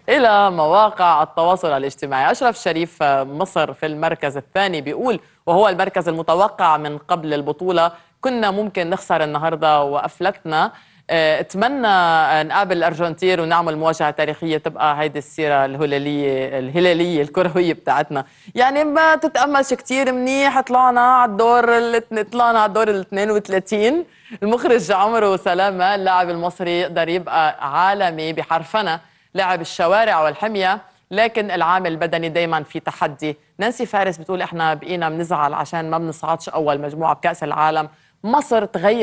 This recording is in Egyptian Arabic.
إلى مواقع التواصل الاجتماعي أشرف شريف مصر في المركز الثاني بيقول وهو المركز المتوقع من قبل البطولة كنا ممكن نخسر النهاردة وأفلتنا اتمنى نقابل الارجنتين ونعمل مواجهه تاريخيه تبقى هيدي السيره الهلاليه الهلاليه الكرويه بتاعتنا يعني ما تتاملش كثير منيح طلعنا على الدور طلعنا على الدور ال 32 المخرج عمرو سلامه اللاعب المصري يقدر يبقى عالمي بحرفنه لاعب الشوارع والحميه لكن العامل البدني دايما في تحدي نانسي فارس بتقول احنا بقينا بنزعل عشان ما بنصعدش اول مجموعه بكاس العالم مصر تغير